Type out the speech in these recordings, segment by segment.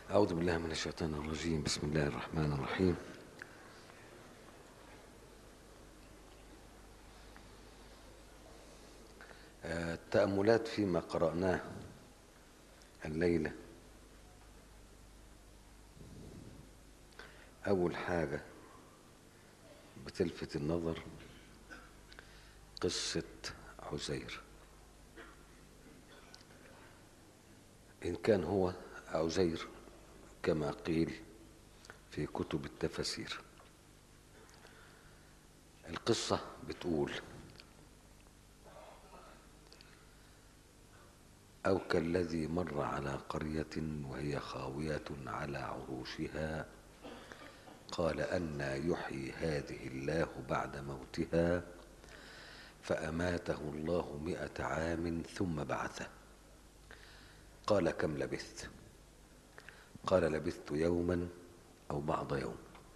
أعوذ بالله من الشيطان الرجيم بسم الله الرحمن الرحيم آه، التأملات فيما قرأناه الليلة أول حاجة بتلفت النظر قصة عزير إن كان هو عزير كما قيل في كتب التفاسير القصة بتقول أو كالذي مر على قرية وهي خاوية على عروشها قال أنى يحيي هذه الله بعد موتها فأماته الله مئة عام ثم بعثه قال كم لبثت قال لبثت يوما أو بعض يوم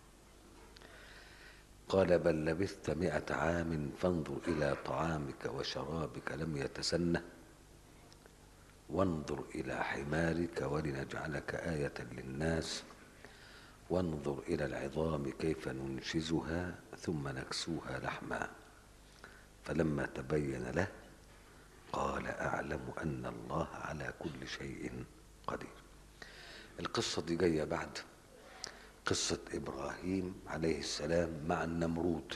قال بل لبثت مئة عام فانظر إلى طعامك وشرابك لم يتسنه وانظر إلى حمارك ولنجعلك آية للناس وانظر إلى العظام كيف ننشزها ثم نكسوها لحما فلما تبين له قال أعلم أن الله على كل شيء قدير القصة دي جاية بعد قصة إبراهيم عليه السلام مع النمرود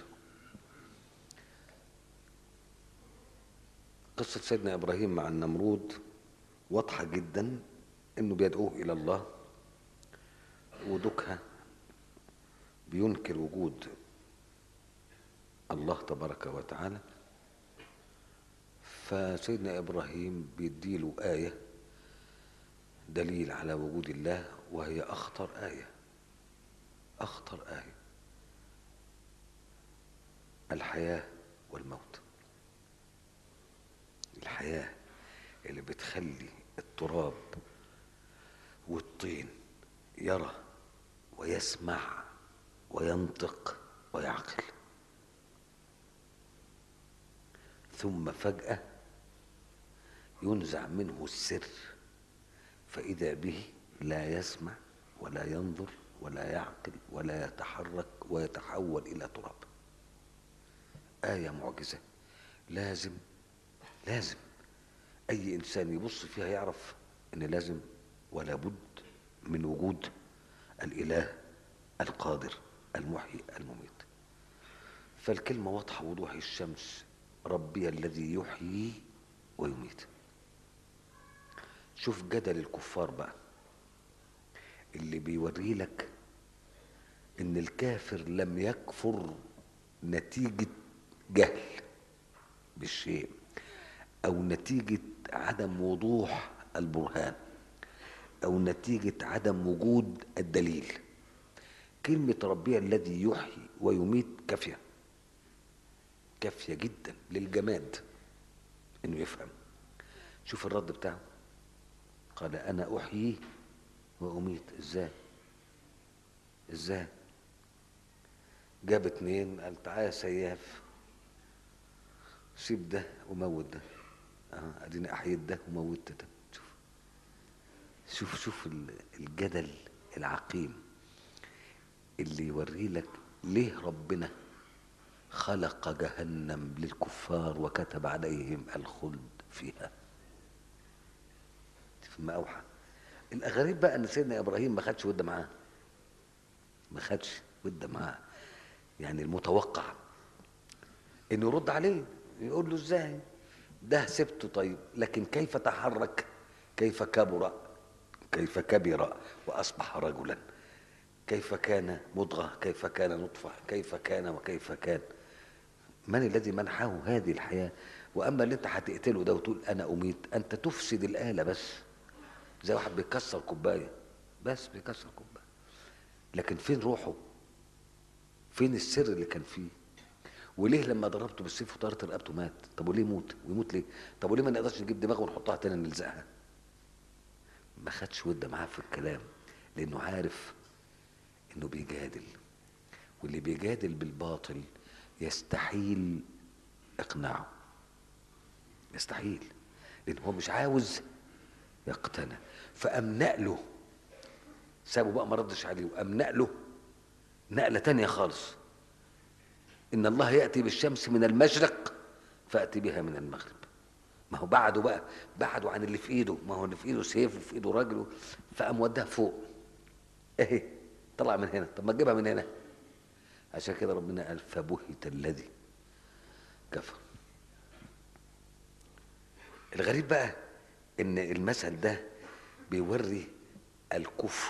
قصة سيدنا إبراهيم مع النمرود واضحة جدا إنه بيدعوه إلى الله ودكها بينكر وجود الله تبارك وتعالى فسيدنا إبراهيم بيديله آية دليل على وجود الله وهي أخطر آية أخطر آية الحياة والموت الحياة اللي بتخلي التراب والطين يرى ويسمع وينطق ويعقل ثم فجأة ينزع منه السر فإذا به لا يسمع ولا ينظر ولا يعقل ولا يتحرك ويتحول إلى تراب آية معجزة لازم لازم أي إنسان يبص فيها يعرف إن لازم ولا بد من وجود الإله القادر المحيي المميت فالكلمة واضحة وضوح الشمس ربي الذي يحيي ويميت شوف جدل الكفار بقى اللي بيوري لك ان الكافر لم يكفر نتيجة جهل بالشيء او نتيجة عدم وضوح البرهان او نتيجة عدم وجود الدليل كلمة ربي الذي يحيي ويميت كافية كافية جدا للجماد انه يفهم شوف الرد بتاعه قال انا احيي واميت ازاي ازاي جاب اتنين قال تعالى يا سياف سيب ده وموت ده اه اديني احييت ده وموتت ده شوف شوف شوف الجدل العقيم اللي يوري لك ليه ربنا خلق جهنم للكفار وكتب عليهم الخلد فيها فيما اوحى الغريب بقى ان سيدنا ابراهيم ما خدش ود معاه ما خدش ود معاه يعني المتوقع انه يرد عليه يقول له ازاي ده سبته طيب لكن كيف تحرك كيف كبر كيف كبر واصبح رجلا كيف كان مضغه كيف كان نطفه كيف كان وكيف كان من الذي منحه هذه الحياه واما اللي انت هتقتله ده وتقول انا اميت انت تفسد الاله بس زي واحد بيكسر كوبايه بس بيكسر كوبايه لكن فين روحه فين السر اللي كان فيه وليه لما ضربته بالسيف وطارت رقبته مات طب وليه يموت ويموت ليه طب وليه ما نقدرش نجيب دماغه ونحطها تاني نلزقها ما خدش ود معاه في الكلام لانه عارف انه بيجادل واللي بيجادل بالباطل يستحيل اقناعه يستحيل لان هو مش عاوز يقتنع فامنأ له سابه بقى ما ردش عليه وقام نقله نقله تانية خالص ان الله ياتي بالشمس من المشرق فاتي بها من المغرب ما هو بعده بقى بعده عن اللي في ايده ما هو اللي في ايده سيف وفي ايده راجل فقام وداها فوق اهي طلع من هنا طب ما تجيبها من هنا عشان كده ربنا قال فبهت الذي كفر الغريب بقى ان المثل ده بيوري الكفر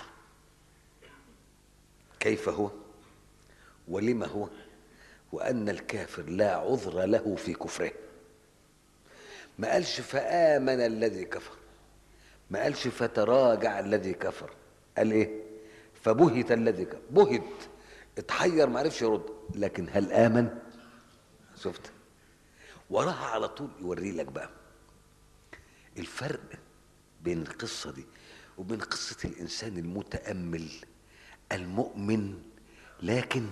كيف هو ولما هو وان الكافر لا عذر له في كفره ما قالش فامن الذي كفر ما قالش فتراجع الذي كفر قال ايه فبهت الذي كفر بهت اتحير ما عرفش يرد لكن هل امن شفت وراها على طول يوري لك بقى الفرق بين القصة دي وبين قصة الإنسان المتأمل المؤمن لكن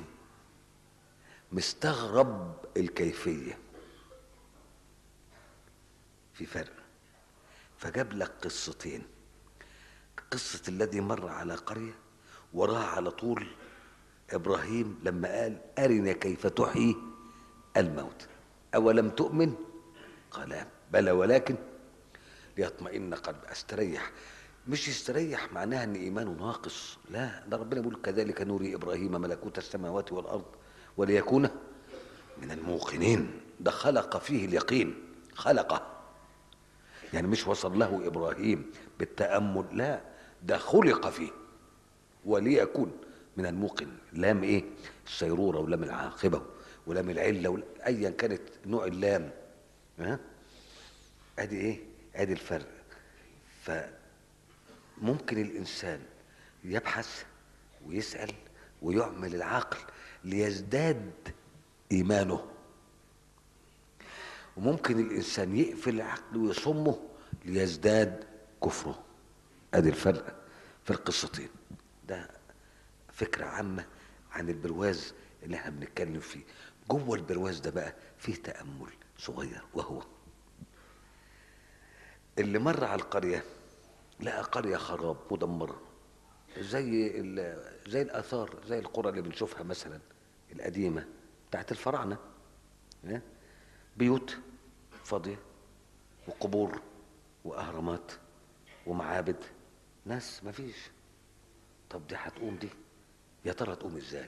مستغرب الكيفية في فرق فجاب لك قصتين قصة الذي مر على قرية وراها على طول إبراهيم لما قال أرنا كيف تحيي الموت أولم تؤمن قال بلى ولكن ليطمئن قلب استريح مش يستريح معناها ان ايمانه ناقص لا ده ربنا بيقول كذلك نوري ابراهيم ملكوت السماوات والارض وليكون من الموقنين ده خلق فيه اليقين خلقه يعني مش وصل له ابراهيم بالتامل لا ده خلق فيه وليكن من الموقن لام ايه السيروره ولام العاقبه ولام العله ول... ايا كانت نوع اللام ها ادي ايه ادي الفرق فممكن الانسان يبحث ويسال ويعمل العقل ليزداد ايمانه وممكن الانسان يقفل العقل ويصمه ليزداد كفره ادي الفرق في القصتين ده فكره عامه عن البرواز اللي احنا بنتكلم فيه جوه البرواز ده بقى فيه تامل صغير وهو اللي مر على القريه لقى قريه خراب مدمره زي زي الاثار زي القرى اللي بنشوفها مثلا القديمه بتاعت الفراعنه بيوت فاضيه وقبور واهرامات ومعابد ناس مفيش طب دي هتقوم دي يا ترى تقوم ازاي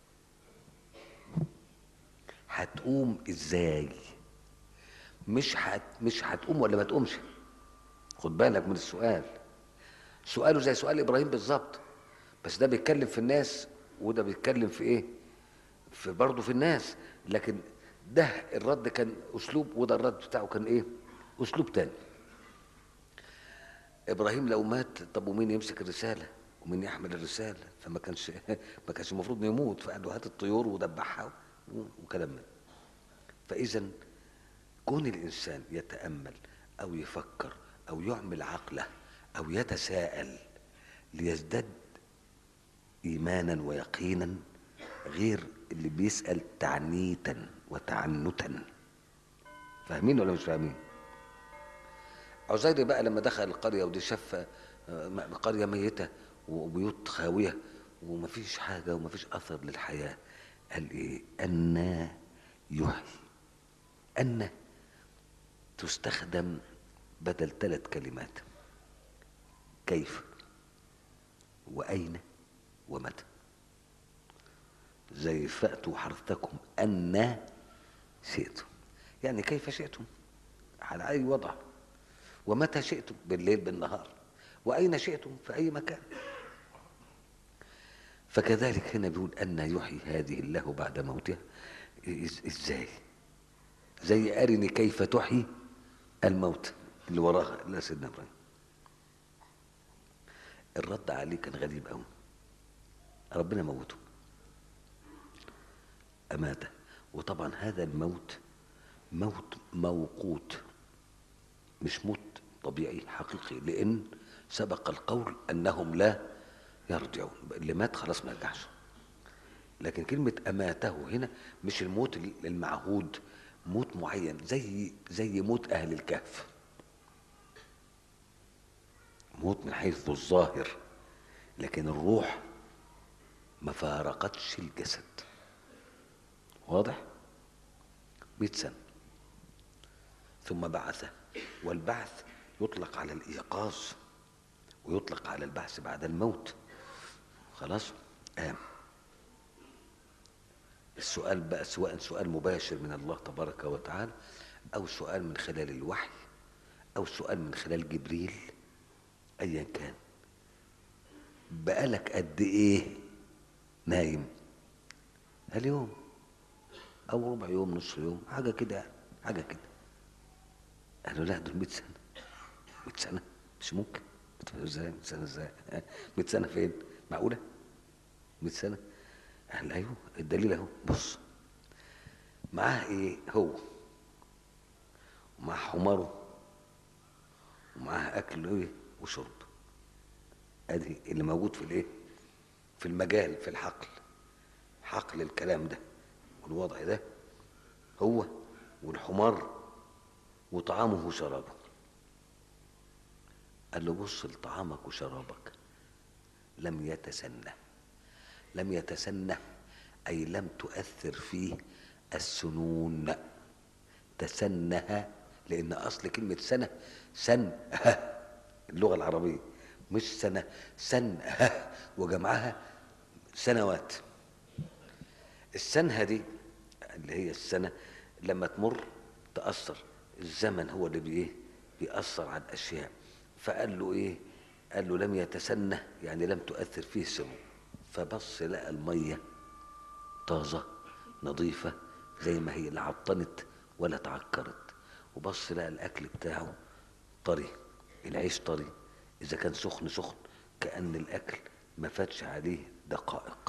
هتقوم ازاي مش هت مش هتقوم ولا ما تقومش خد بالك من السؤال سؤاله زي سؤال ابراهيم بالظبط بس ده بيتكلم في الناس وده بيتكلم في ايه في برضه في الناس لكن ده الرد كان اسلوب وده الرد بتاعه كان ايه اسلوب تاني ابراهيم لو مات طب ومين يمسك الرساله ومين يحمل الرساله فما كانش ما كانش المفروض انه يموت فقال له هات الطيور ودبحها وكلام من فاذا كون الانسان يتامل او يفكر او يعمل عقله او يتساءل ليزداد ايمانا ويقينا غير اللي بيسال تعنيتا وتعنتا فاهمين ولا مش فاهمين عزير بقى لما دخل القريه ودي شاف قريه ميته وبيوت خاويه ومفيش حاجه ومفيش اثر للحياه قال ايه ان يحيي ان تستخدم بدل ثلاث كلمات كيف واين ومتى زي فاتوا حرثكم ان شئتم يعني كيف شئتم على اي وضع ومتى شئتم بالليل بالنهار واين شئتم في اي مكان فكذلك هنا بيقول ان يحيي هذه الله بعد موتها ازاي زي ارني كيف تحيي الموت اللي وراها لا سيدنا ابراهيم الرد عليه كان غريب قوي ربنا موته اماته وطبعا هذا الموت موت موقوت مش موت طبيعي حقيقي لان سبق القول انهم لا يرجعون اللي مات خلاص ما يرجعش لكن كلمة أماته هنا مش الموت المعهود موت معين زي زي موت أهل الكهف موت من حيث الظاهر لكن الروح ما فارقتش الجسد واضح مئة سنة ثم بعث والبعث يطلق على الإيقاظ ويطلق على البعث بعد الموت خلاص قام السؤال بقى سواء سؤال مباشر من الله تبارك وتعالى أو سؤال من خلال الوحي أو سؤال من خلال جبريل أيا كان بقالك قد إيه نايم اليوم أو ربع يوم نص يوم حاجة كده حاجة كده قالوا لا دول 100 سنة 100 سنة مش ممكن ازاي 100 سنة ازاي 100 سنة فين معقولة 100 سنة قال ايوه الدليل اهو بص معاه ايه هو ومعاه حماره ومعاه اكل ايه وشرب ادي اللي موجود في الايه في المجال في الحقل حقل الكلام ده والوضع ده هو والحمار وطعامه وشرابه قال له بص لطعامك وشرابك لم يتسنه لم يتسنه أي لم تؤثر فيه السنون تسنه لأن أصل كلمة سنة سن اللغة العربية مش سنة سن وجمعها سنوات السنة دي اللي هي السنة لما تمر تأثر الزمن هو اللي بإيه بيأثر على الأشياء فقال له إيه قال له لم يتسنه يعني لم تؤثر فيه سنون فبص لقى المية طازة نظيفة زي ما هي لا عطنت ولا تعكرت وبص لقى الأكل بتاعه طري العيش طري إذا كان سخن سخن كأن الأكل ما فاتش عليه دقائق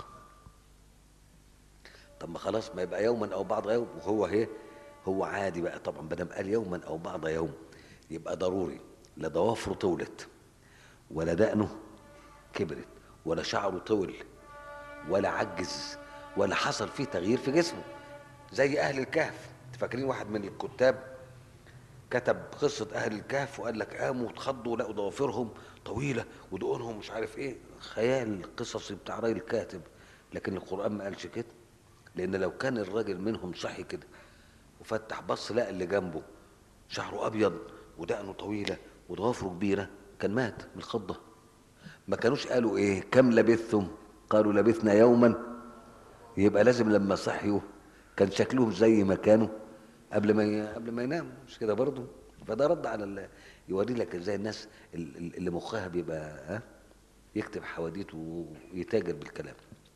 طب ما خلاص ما يبقى يوما أو بعض يوم وهو هي هو عادي بقى طبعا بدل قال يوما أو بعض يوم يبقى ضروري لا ضوافره طولت ولا دقنه كبرت ولا شعره طول ولا عجز ولا حصل فيه تغيير في جسمه زي اهل الكهف فاكرين واحد من الكتاب كتب قصة أهل الكهف وقال لك قاموا واتخضوا لقوا ضوافرهم طويلة ودقونهم مش عارف إيه خيال قصصي بتاع راجل كاتب لكن القرآن ما قالش كده لأن لو كان الراجل منهم صحي كده وفتح بص لقى اللي جنبه شعره أبيض ودقنه طويلة وضوافره كبيرة كان مات من الخضة ما كانوش قالوا ايه كم لبثتم قالوا لبثنا يوما يبقى لازم لما صحيوا كان شكلهم زي ما كانوا قبل ما ي... قبل ما يناموا مش كده برضه فده رد على ال... يوري لك ازاي الناس اللي مخها بيبقى ها يكتب حواديت ويتاجر بالكلام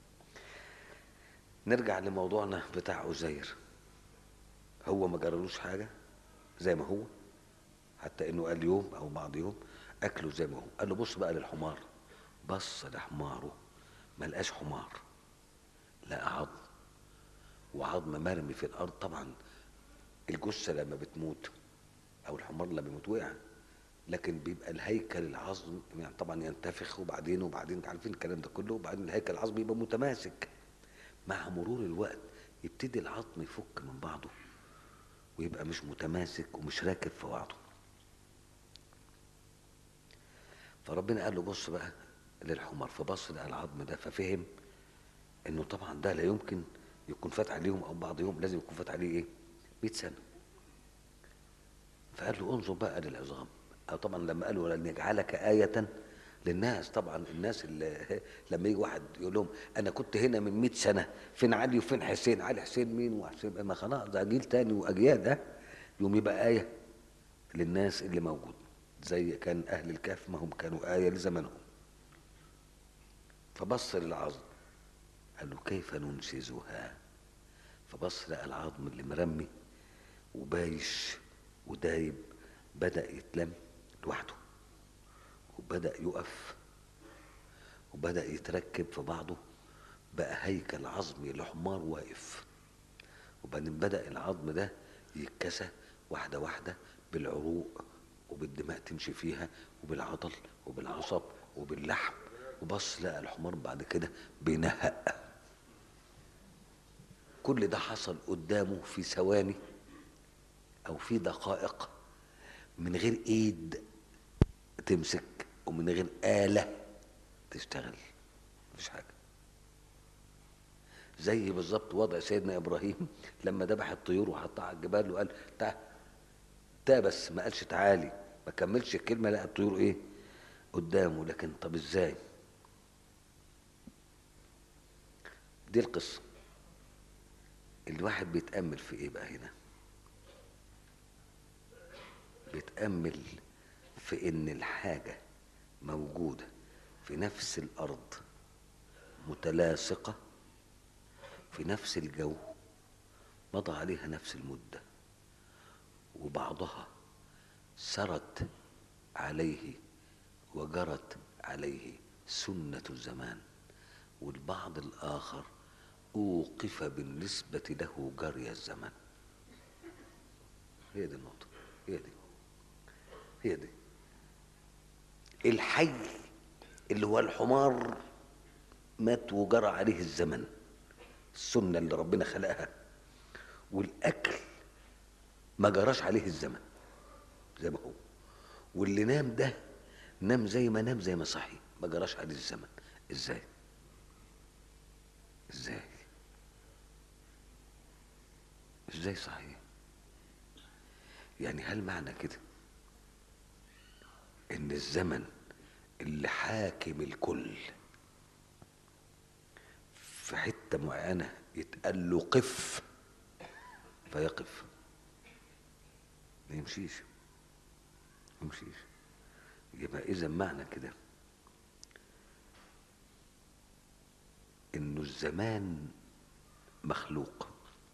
نرجع لموضوعنا بتاع عزير هو ما جرالوش حاجه زي ما هو حتى انه قال يوم او بعض يوم اكله زي ما هو قال له بص بقى للحمار بص لحماره ما لقاش حمار لقى عظم وعظم مرمي في الارض طبعا الجثه لما بتموت او الحمار لما بيموت وقع لكن بيبقى الهيكل العظم يعني طبعا ينتفخ وبعدين وبعدين انت عارفين الكلام ده كله وبعدين الهيكل العظم يبقى متماسك مع مرور الوقت يبتدي العظم يفك من بعضه ويبقى مش متماسك ومش راكب في بعضه فربنا قال له بص بقى للحمار فبص لقى العظم ده ففهم انه طبعا ده لا يمكن يكون فات عليهم او بعض يوم لازم يكون فات عليه ايه 100 سنه فقال له انظر بقى للعظام أو طبعا لما قالوا لن يجعلك آية للناس طبعا الناس اللي لما يجي واحد يقول لهم انا كنت هنا من 100 سنه فين علي وفين حسين علي حسين مين وحسين ما خلاص ده جيل تاني واجيال ده يوم يبقى ايه للناس اللي موجود زي كان اهل الكهف ما هم كانوا ايه لزمنهم فبص للعظم قال له كيف ننشزها فبص لقى العظم اللي مرمي وبايش ودايب بدأ يتلم لوحده وبدأ يقف وبدأ يتركب في بعضه بقى هيكل عظمي لحمار واقف وبعدين بدأ العظم ده يتكسى واحدة واحدة بالعروق وبالدماء تمشي فيها وبالعضل وبالعصب وباللحم وبص لقى الحمار بعد كده بينهق كل ده حصل قدامه في ثواني او في دقائق من غير ايد تمسك ومن غير آلة تشتغل مفيش حاجه زي بالظبط وضع سيدنا ابراهيم لما ذبح الطيور وحطها على الجبال وقال تعال تا بس ما قالش تعالي ما كملش الكلمه لقى الطيور ايه قدامه لكن طب ازاي دي القصه الواحد بيتامل في ايه بقى هنا بيتامل في ان الحاجه موجوده في نفس الارض متلاصقه في نفس الجو مضى عليها نفس المده وبعضها سرت عليه وجرت عليه سنه الزمان والبعض الاخر اوقف بالنسبه له جري الزمان هي دي النقطه هي دي هي دي الحي اللي هو الحمار مات وجرى عليه الزمن السنه اللي ربنا خلقها والاكل ما جراش عليه الزمن زي ما هو واللي نام ده نام زي ما نام زي ما صحي ما جراش عليه الزمن ازاي ازاي ازاي صحيح يعني هل معنى كده ان الزمن اللي حاكم الكل في حته معينه يتقال له قف فيقف ما يمشيش ما يمشيش يبقى اذا معنى كده انه الزمان مخلوق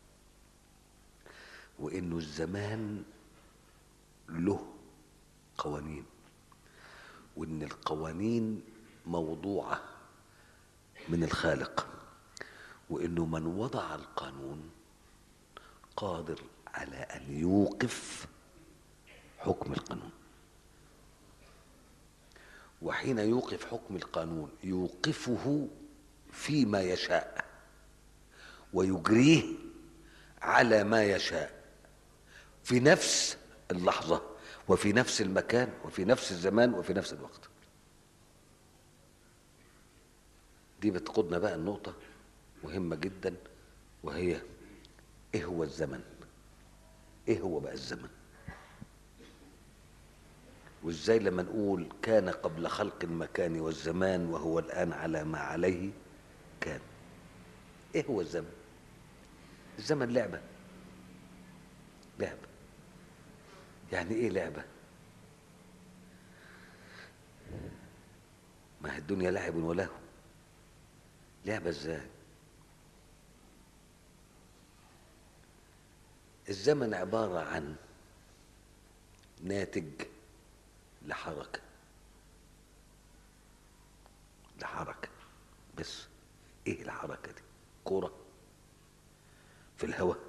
وانه الزمان له قوانين وان القوانين موضوعه من الخالق وانه من وضع القانون قادر على ان يوقف حكم القانون وحين يوقف حكم القانون يوقفه فيما يشاء ويجريه على ما يشاء في نفس اللحظه وفي نفس المكان وفي نفس الزمان وفي نفس الوقت دي بتقودنا بقى النقطة مهمة جدا وهي ايه هو الزمن ايه هو بقى الزمن وازاي لما نقول كان قبل خلق المكان والزمان وهو الآن على ما عليه كان ايه هو الزمن الزمن لعبة لعبة يعني ايه لعبة ما هي الدنيا لعب ولهو لعبة ازاي الزمن عبارة عن ناتج لحركة لحركة بس ايه الحركة دي كورة في الهواء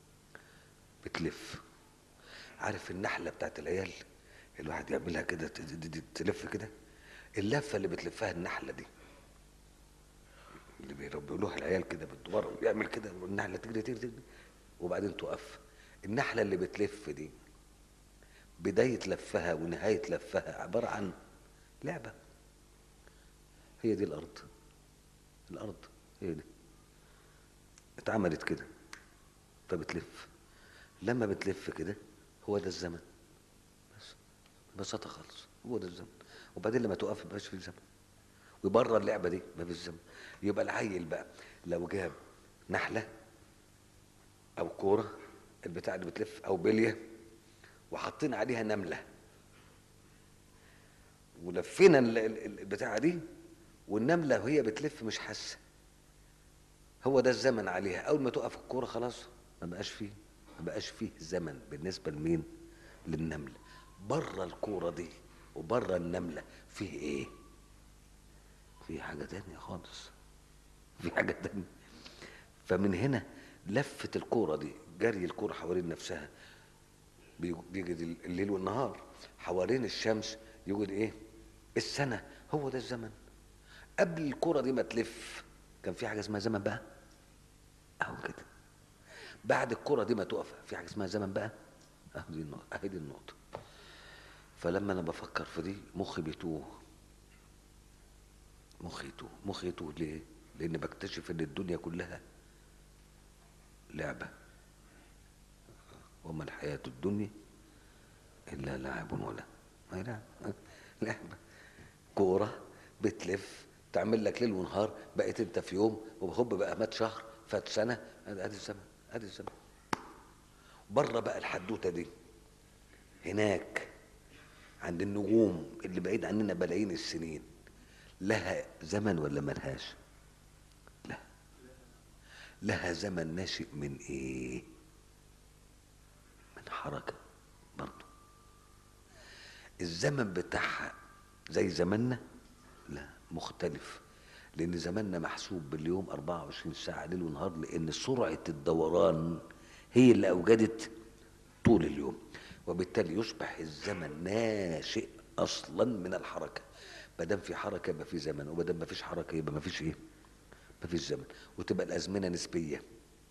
بتلف عارف النحلة بتاعت العيال الواحد يعملها كده ت- ت- ت- تلف كده اللفة اللي بتلفها النحلة دي اللي بيربوا العيال كده بالدوار ويعمل كده والنحلة تجري تجري تجري وبعدين تقف النحلة اللي بتلف دي بداية لفها ونهاية لفها عبارة عن لعبة هي دي الأرض الأرض هي دي اتعملت كده فبتلف لما بتلف كده هو ده الزمن بس ببساطة خالص هو ده الزمن وبعدين لما تقف مبقاش في زمن وبره اللعبة دي ما فيش زمن يبقى العيل بقى لو جاب نحلة أو كورة البتاع اللي بتلف أو بلية وحاطين عليها نملة ولفينا ال- ال- ال- البتاعة دي والنملة وهي بتلف مش حاسة هو ده الزمن عليها أول ما تقف الكورة خلاص ما بقاش فيه ما بقاش فيه زمن بالنسبة لمين للنملة بره الكورة دي وبره النملة فيه ايه في حاجة تانية خالص في حاجة تانية فمن هنا لفة الكورة دي جري الكورة حوالين نفسها بي- بيجد الليل والنهار حوالين الشمس يوجد ايه السنة هو ده الزمن قبل الكرة دي ما تلف كان في حاجة اسمها زمن بقى اهو كده بعد الكرة دي ما تقف في حاجة اسمها زمن بقى اهو دي النقطة اهي دي النقطة فلما انا بفكر في دي مخي بيتوه مخي يتوه مخي يتوه ليه لان بكتشف ان الدنيا كلها لعبه وما الحياه الدنيا الا لعب ولا ما هي لعبه لعبه كوره بتلف تعمل لك ليل ونهار بقيت انت في يوم وهوب بقى مات شهر فات سنه ادي الزمن ادي الزمن بره بقى الحدوته دي هناك عند النجوم اللي بعيد عننا بلايين السنين لها زمن ولا ملهاش لا لها زمن ناشئ من ايه من حركة برضو الزمن بتاعها زي زماننا لا مختلف لان زماننا محسوب باليوم 24 ساعة ليل ونهار لان سرعة الدوران هي اللي اوجدت طول اليوم وبالتالي يصبح الزمن ناشئ اصلا من الحركه ما دام في حركه يبقى في زمن وما دام ما فيش حركه يبقى ما فيش ايه ما فيش زمن وتبقى الازمنه نسبيه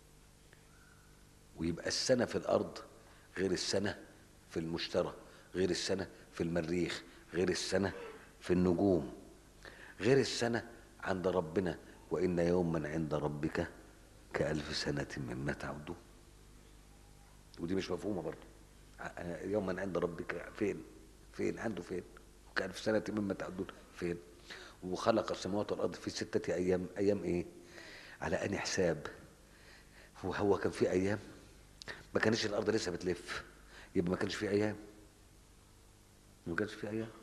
ويبقى السنه في الارض غير السنه في المشترى غير السنه في المريخ غير السنه في النجوم غير السنه عند ربنا وان يوما عند ربك كالف سنه مما تعدون ودي مش مفهومه برضه يوما عند ربك فين فين عنده فين وكان في سنة مما تعدون فين وخلق السماوات والأرض في ستة أيام أيام إيه على أني حساب هو هو كان في أيام ما كانش الأرض لسه بتلف يبقى ما كانش في أيام ما كانش في أيام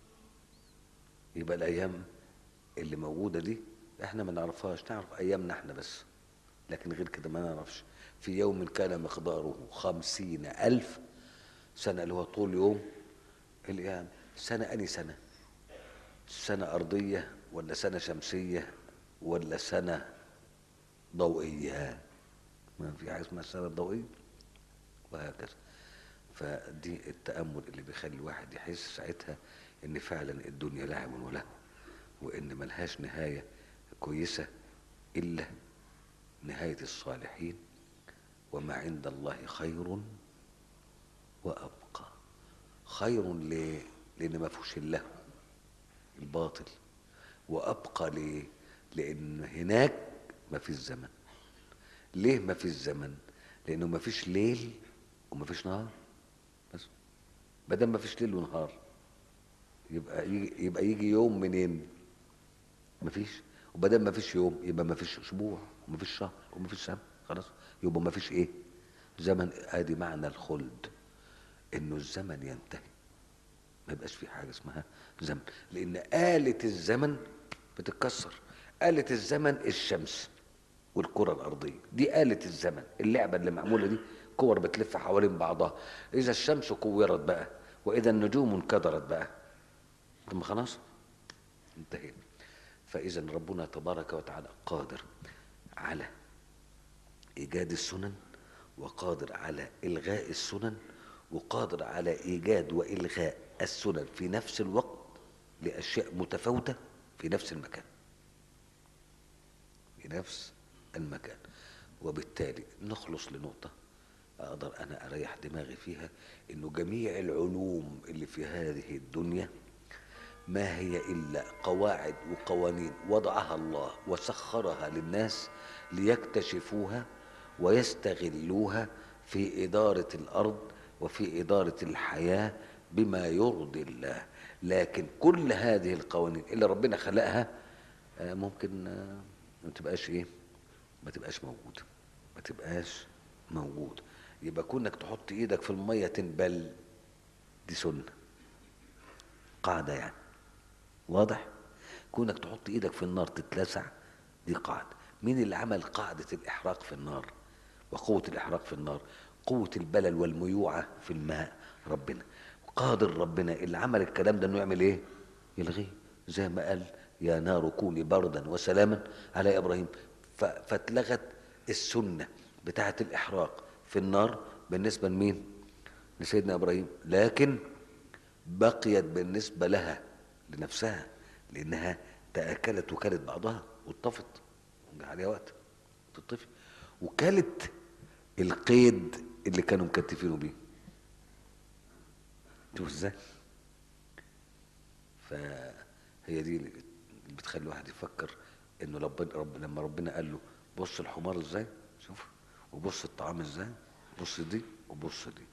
يبقى الأيام اللي موجودة دي احنا ما نعرفهاش نعرف أيامنا احنا بس لكن غير كده ما نعرفش في يوم كان مقداره خمسين ألف سنة اللي هو طول يوم الأيام سنة أني سنة سنة أرضية ولا سنة شمسية ولا سنة ضوئية ما في حاجة اسمها السنة الضوئية وهكذا فدي التأمل اللي بيخلي الواحد يحس ساعتها إن فعلا الدنيا لعب وله وإن ملهاش نهاية كويسة إلا نهاية الصالحين وما عند الله خير وأبقى خير ليه؟ لأن ما فيهوش اللهو الباطل وأبقى ليه؟ لأن هناك ما فيش زمن ليه ما فيش زمن؟ لأنه ما فيش ليل وما فيش نهار بس ما دام ما فيش ليل ونهار يبقى يجي يبقى يجي يوم منين؟ ما فيش وما دام ما فيش يوم يبقى ما فيش اسبوع وما فيش شهر وما فيش سنه خلاص يبقى ما فيش ايه؟ زمن ادي معنى الخلد انه الزمن ينتهي ما يبقاش في حاجه اسمها زمن لان آلة الزمن بتتكسر آلة الزمن الشمس والكرة الأرضية دي آلة الزمن اللعبة اللي معمولة دي كور بتلف حوالين بعضها إذا الشمس كورت بقى وإذا النجوم انكدرت بقى ثم خلاص انتهينا فإذا ربنا تبارك وتعالى قادر على إيجاد السنن وقادر على إلغاء السنن وقادر على إيجاد وإلغاء السنن في نفس الوقت لأشياء متفاوتة في نفس المكان في نفس المكان وبالتالي نخلص لنقطة أقدر أنا أريح دماغي فيها إنه جميع العلوم اللي في هذه الدنيا ما هي إلا قواعد وقوانين وضعها الله وسخرها للناس ليكتشفوها ويستغلوها في إدارة الأرض وفي إدارة الحياة بما يرضي الله لكن كل هذه القوانين اللي ربنا خلقها آه، ممكن آه، ما تبقاش ايه ما تبقاش موجوده ما تبقاش موجود يبقى كونك تحط ايدك في الميه تنبل دي سنه قاعده يعني واضح كونك تحط ايدك في النار تتلسع دي قاعده مين اللي عمل قاعده الاحراق في النار وقوه الاحراق في النار قوه البلل والميوعه في الماء ربنا قادر ربنا اللي عمل الكلام ده انه يعمل ايه يلغيه زي ما قال يا نار كوني بردا وسلاما على ابراهيم ف- فاتلغت السنه بتاعه الاحراق في النار بالنسبه لمين لسيدنا ابراهيم لكن بقيت بالنسبه لها لنفسها لانها تاكلت وكلت بعضها واتطفت جه عليها وقت تطفي وكلت القيد اللي كانوا مكتفينه بيه شوف ازاي فهي دي بتخلي الواحد يفكر انه رب رب لما ربنا قال له بص الحمار ازاي شوف وبص الطعام ازاي بص دي وبص دي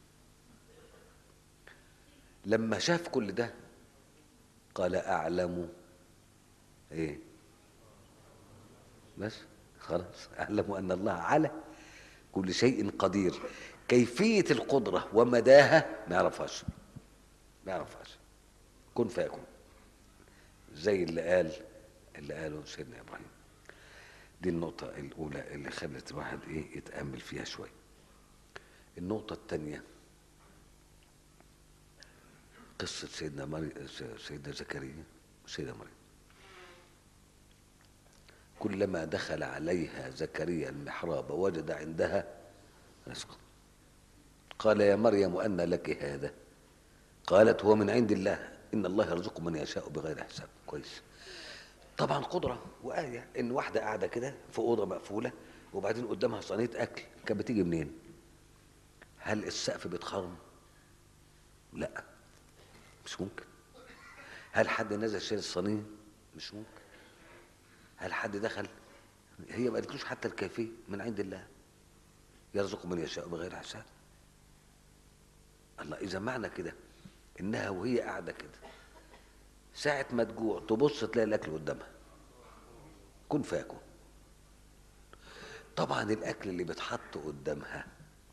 لما شاف كل ده قال اعلم ايه بس خلاص اعلم ان الله على كل شيء قدير كيفيه القدره ومداها ما يعرفهاش ما يعرفهاش كن فيكون زي اللي قال اللي قاله سيدنا ابراهيم دي النقطة الأولى اللي خلت الواحد إيه يتأمل فيها شوية. النقطة الثانية قصة سيدنا مريم سيدنا زكريا وسيدة مريم. كلما دخل عليها زكريا المحراب وجد عندها رزقا. قال يا مريم أن لك هذا؟ قالت هو من عند الله إن الله يرزق من يشاء بغير حساب. كويس. طبعا قدرة وآية إن واحدة قاعدة كده في أوضة مقفولة وبعدين قدامها صينية أكل كانت بتيجي منين؟ هل السقف بيتخرم؟ لا مش ممكن هل حد نزل شال الصينية؟ مش ممكن هل حد دخل؟ هي ما قالتلوش حتى الكيفية من عند الله يرزق من يشاء بغير حساب الله إذا معنى كده إنها وهي قاعدة كده ساعة ما تجوع تبص تلاقي الأكل قدامها كن فيكون طبعا الأكل اللي بيتحط قدامها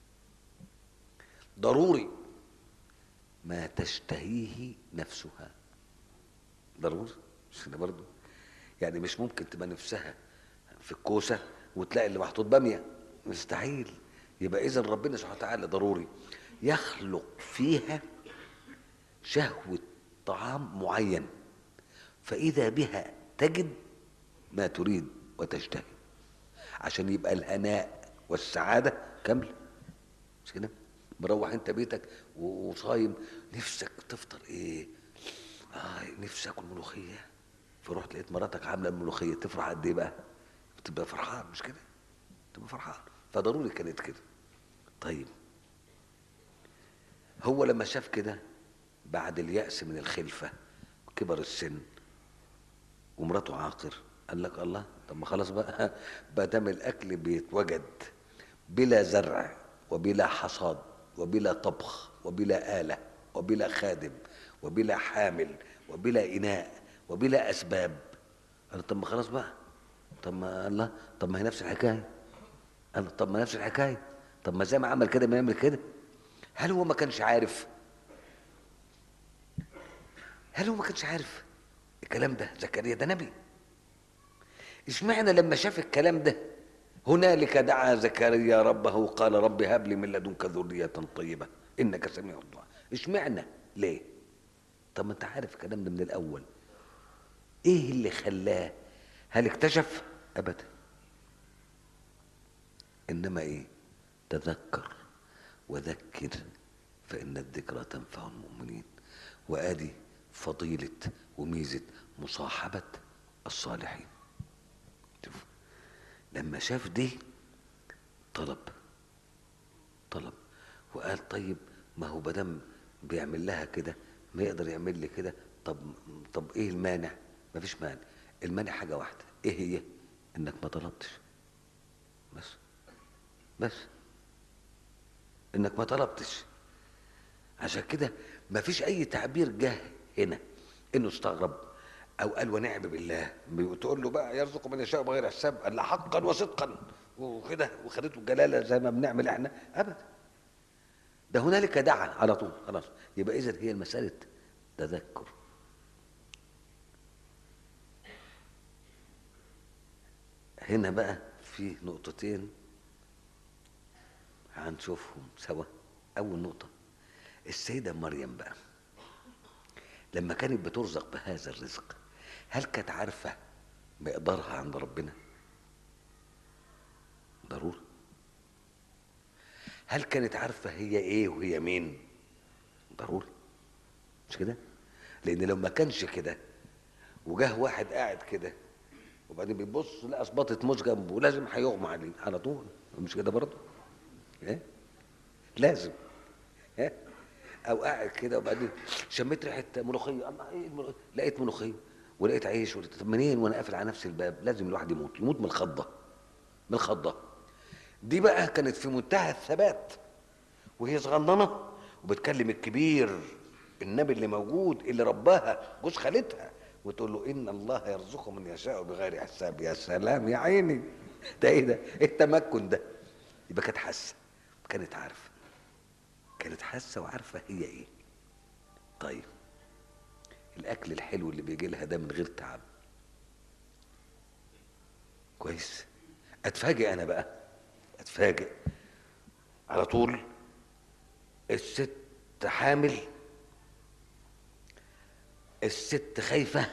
ضروري ما تشتهيه نفسها ضروري مش كده برضه يعني مش ممكن تبقى نفسها في الكوسة وتلاقي اللي محطوط بامية مستحيل يبقى إذا ربنا سبحانه وتعالى ضروري يخلق فيها شهوة طعام معين فإذا بها تجد ما تريد وتشتهي عشان يبقى الهناء والسعادة كاملة مش كده؟ مروح انت بيتك وصايم نفسك تفطر ايه؟ اه نفسك اكل ملوخية فرحت لقيت مراتك عاملة الملوخية تفرح قد ايه بقى؟ بتبقى فرحان مش كده؟ تبقى فرحان فضروري كانت كده طيب هو لما شاف كده بعد اليأس من الخلفة كبر السن ومراته عاقر قال لك الله طب ما خلاص بقى بقى دام الاكل بيتوجد بلا زرع وبلا حصاد وبلا طبخ وبلا آلة وبلا خادم وبلا حامل وبلا إناء وبلا أسباب قال طب ما خلاص بقى طب ما الله طب ما هي نفس الحكاية قال طب ما نفس الحكاية طب ما زي ما عمل كده ما يعمل كده هل هو ما كانش عارف هل هو ما كانش عارف الكلام ده زكريا ده نبي اشمعنى لما شاف الكلام ده هنالك دعا زكريا ربه قال رب هب لي من لدنك ذرية طيبة إنك سميع الدعاء اشمعنى ليه طب ما انت عارف الكلام ده من الأول ايه اللي خلاه هل اكتشف أبدا إنما ايه تذكر وذكر فإن الذكرى تنفع المؤمنين وآدي فضيلة وميزة مصاحبة الصالحين شوف لما شاف دي طلب طلب وقال طيب ما هو بدم بيعمل لها كده ما يقدر يعمل لي كده طب طب ايه المانع ما فيش مانع المانع حاجه واحده ايه هي انك ما طلبتش بس بس انك ما طلبتش عشان كده ما فيش اي تعبير جه هنا انه استغرب او قال ونعم بالله تقول له بقى يرزق من يشاء بغير حساب قال لا حقا وصدقا وكده وخدته الجلاله زي ما بنعمل احنا ابدا ده هنالك دعا على طول خلاص يبقى اذا هي المساله تذكر هنا بقى في نقطتين هنشوفهم سوا اول نقطه السيده مريم بقى لما كانت بترزق بهذا الرزق هل كانت عارفه مقدارها عند ربنا ضروري هل كانت عارفه هي ايه وهي مين ضروري مش كده لان لو ما كانش كده وجاه واحد قاعد كده وبعدين بيبص لقى اسباطه موز جنبه لازم هيغمى عليه على طول مش كده برضه ايه لازم ايه او قاعد كده وبعدين شميت ريحه ملوخيه الله ايه الملوخية؟ لقيت ملوخيه ولقيت عيش قلت طب منين وانا قافل على نفس الباب لازم الواحد يموت يموت من الخضه من الخضه دي بقى كانت في منتهى الثبات وهي صغننه وبتكلم الكبير النبي اللي موجود اللي رباها جوز خالتها وتقول له ان الله يرزق من يشاء بغير حساب يا سلام يا عيني ده ايه ده ايه التمكن ده يبقى كانت حاسه كانت عارفه كانت حاسه وعارفه هي ايه طيب الاكل الحلو اللي بيجي لها ده من غير تعب كويس اتفاجئ انا بقى اتفاجئ على طول الست حامل الست خايفة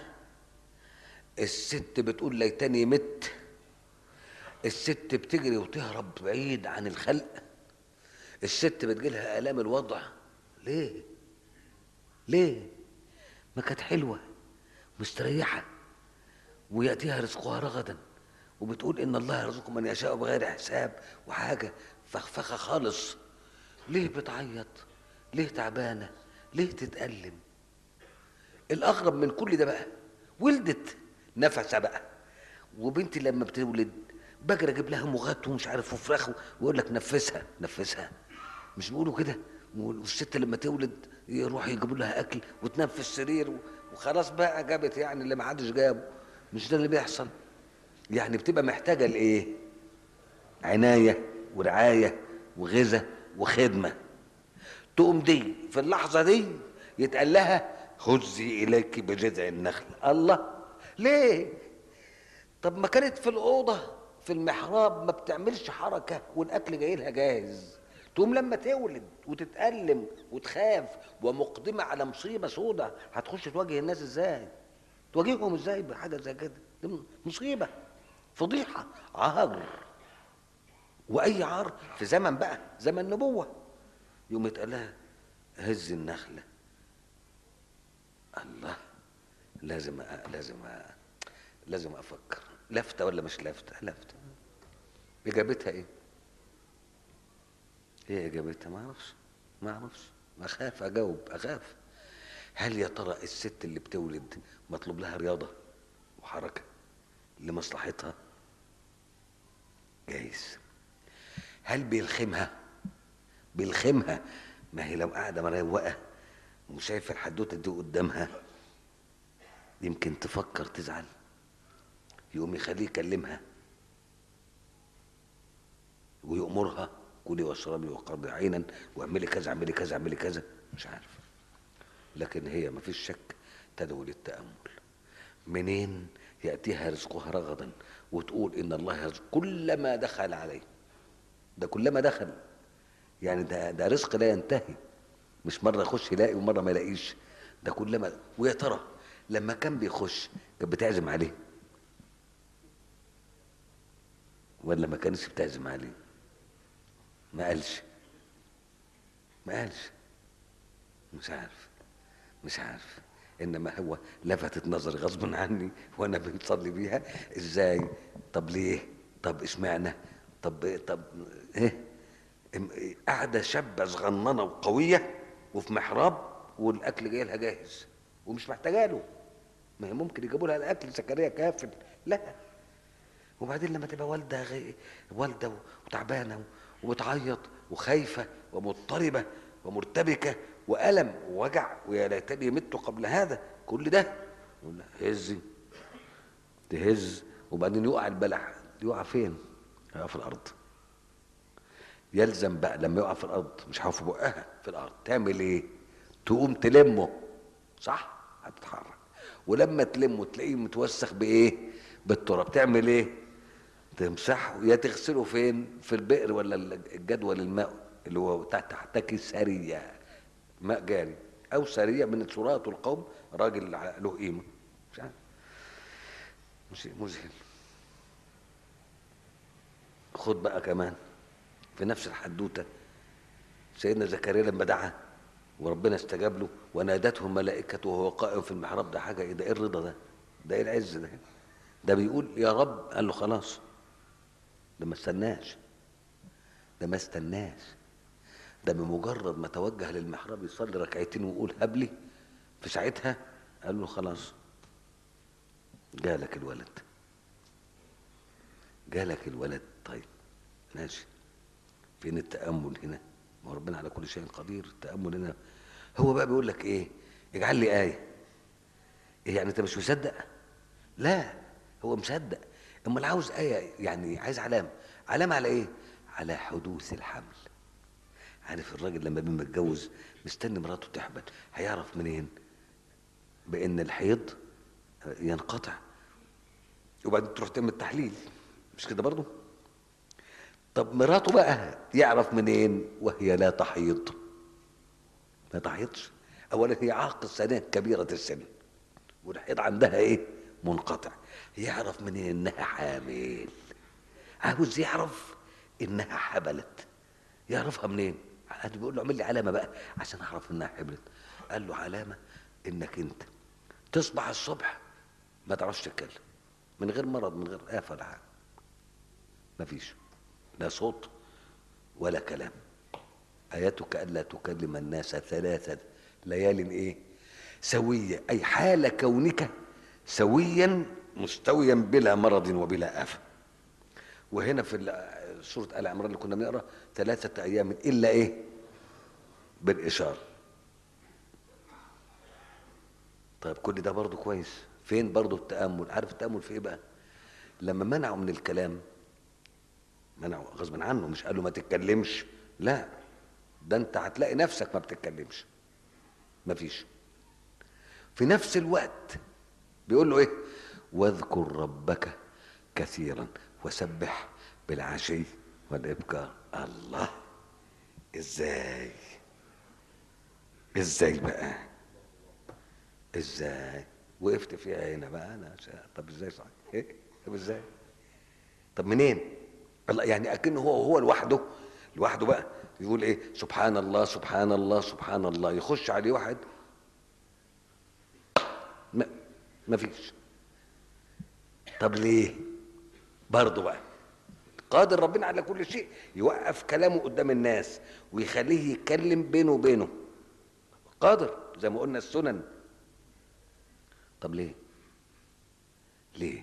الست بتقول ليتني مت الست بتجري وتهرب بعيد عن الخلق الست بتجيلها آلام الوضع ليه ليه ما كانت حلوة مستريحة ويأتيها رزقها رغدا وبتقول إن الله يرزق من يشاء بغير حساب وحاجة فخفخة خالص ليه بتعيط ليه تعبانة ليه تتألم الأغرب من كل ده بقى ولدت نفسها بقى وبنتي لما بتولد بجري اجيب لها مغات ومش عارف وفراخ ويقول لك نفسها نفسها مش بيقولوا كده والست لما تولد يروح يجيبوا لها اكل وتنام في السرير وخلاص بقى جابت يعني اللي ما حدش جابه مش ده اللي بيحصل يعني بتبقى محتاجه لايه عنايه ورعايه وغذاء وخدمه تقوم دي في اللحظه دي يتقال لها هزي اليك بجذع النخل الله ليه طب ما كانت في الاوضه في المحراب ما بتعملش حركه والاكل جاي لها جاهز تقوم لما تولد وتتألم وتخاف ومقدمة على مصيبة سودة هتخش تواجه الناس ازاي تواجههم ازاي بحاجة زي كده دي مصيبة فضيحة عار وأي عار في زمن بقى زمن نبوة يوم يتقال لها هز النخلة الله لازم أ... لازم أ... لازم أفكر لفتة ولا مش لفتة لفتة إجابتها إيه ايه اجابتها ما اعرفش ما اعرفش اخاف اجاوب اخاف هل يا ترى الست اللي بتولد مطلوب لها رياضه وحركه لمصلحتها جايز هل بيلخمها بيلخمها ما هي لو قاعده مروقه وشايفه الحدوته دي قدامها يمكن تفكر تزعل يقوم يخليه يكلمها ويأمرها كلي واشربي وقرضي عينا واعملي كذا اعملي كذا اعملي كذا مش عارف لكن هي ما فيش شك تدعو للتأمل منين يأتيها رزقها رغدا وتقول إن الله يرزق كلما دخل عليه ده كلما دخل يعني ده, ده رزق لا ينتهي مش مرة يخش يلاقي ومرة ما يلاقيش ده كلما ويا ترى لما كان بيخش كانت بتعزم عليه ولا ما كانتش بتعزم عليه ما قالش ما قالش مش عارف مش عارف انما هو لفتت نظري غصب عني وانا بنصلي بيها ازاي طب ليه طب اشمعنى طب طب ايه قاعده شابه صغننه وقويه وفي محراب والاكل جاي لها جاهز ومش محتاجه له ما هي ممكن يجيبوا لها الاكل زكريا كافل لا وبعدين لما تبقى والده غي... والده وتعبانه وبتعيط وخايفة ومضطربة ومرتبكة وألم ووجع ويا ليتني مت قبل هذا كل ده يقول لها هزي تهز وبعدين يقع البلح يقع فين؟ يقع في الأرض يلزم بقى لما يقع في الأرض مش في بقها في الأرض تعمل إيه؟ تقوم تلمه صح؟ هتتحرك ولما تلمه تلاقيه متوسخ بإيه؟ بالتراب تعمل إيه؟ تمسحه يا تغسله فين في البئر ولا الجدول الماء اللي هو تحتكي سرية ماء جاري او سرية من تراث القوم راجل له قيمة مش عارف شيء مذهل خد بقى كمان في نفس الحدوتة سيدنا زكريا لما دعا وربنا استجاب له ونادته ملائكته وهو قائم في المحراب ده حاجة ايه ده ايه الرضا ده ده ايه العز ده ده بيقول يا رب قال له خلاص ده ما استناش ده ما استناش ده بمجرد ما توجه للمحراب يصلي ركعتين ويقول هب لي في ساعتها قال له خلاص جالك الولد جالك الولد طيب ماشي فين التأمل هنا ما هو ربنا على كل شيء قدير التأمل هنا هو بقى بيقول لك ايه اجعل لي آية ايه يعني انت مش مصدق لا هو مصدق امال عاوز آية يعني عايز علامة علامة على ايه على حدوث الحمل عارف الراجل لما بيبقى متجوز مستني مراته تحبل هيعرف منين بان الحيض ينقطع وبعدين تروح تعمل تحليل مش كده برضه طب مراته بقى يعرف منين وهي لا تحيض ما تحيضش اولا هي عاقل ثانيا كبيره السن والحيض عندها ايه منقطع يعرف منين انها حامل عاوز يعرف انها حبلت يعرفها منين قال بيقول له اعمل لي علامه بقى عشان اعرف انها حبلت قال له علامه انك انت تصبح الصبح ما تعرفش تتكلم من غير مرض من غير آفة ولا حاجة مفيش لا صوت ولا كلام آياتك ألا تكلم الناس ثلاثة ليال إيه سوية أي حال كونك سويا مستويا بلا مرض وبلا آفة وهنا في ال- سورة آل عمران اللي كنا بنقرا ثلاثة أيام إلا إيه بالإشارة طيب كل ده برضه كويس فين برضه التأمل عارف التأمل في ايه بقى لما منعوا من الكلام منعوا غصب عنه مش قالوا ما تتكلمش لا ده انت هتلاقي نفسك ما بتتكلمش مفيش في نفس الوقت بيقول له ايه واذكر ربك كثيرا وسبح بالعشي والابكار الله ازاي ازاي بقى ازاي وقفت فيها هنا بقى انا شا... طب ازاي صحيح إيه؟ طب ازاي طب منين الله يعني اكنه هو هو لوحده لوحده بقى يقول ايه سبحان الله سبحان الله سبحان الله يخش عليه واحد ما ما فيش طب ليه برضه بقى قادر ربنا على كل شيء يوقف كلامه قدام الناس ويخليه يتكلم بينه وبينه قادر زي ما قلنا السنن طب ليه ليه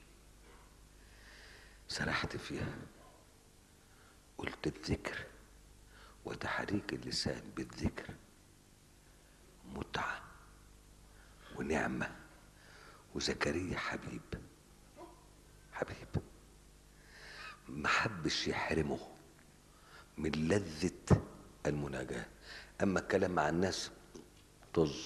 سرحت فيها قلت الذكر وتحريك اللسان بالذكر متعة ونعمة وزكريا حبيب حبيب ما حبش يحرمه من لذة المناجاة أما الكلام مع الناس طز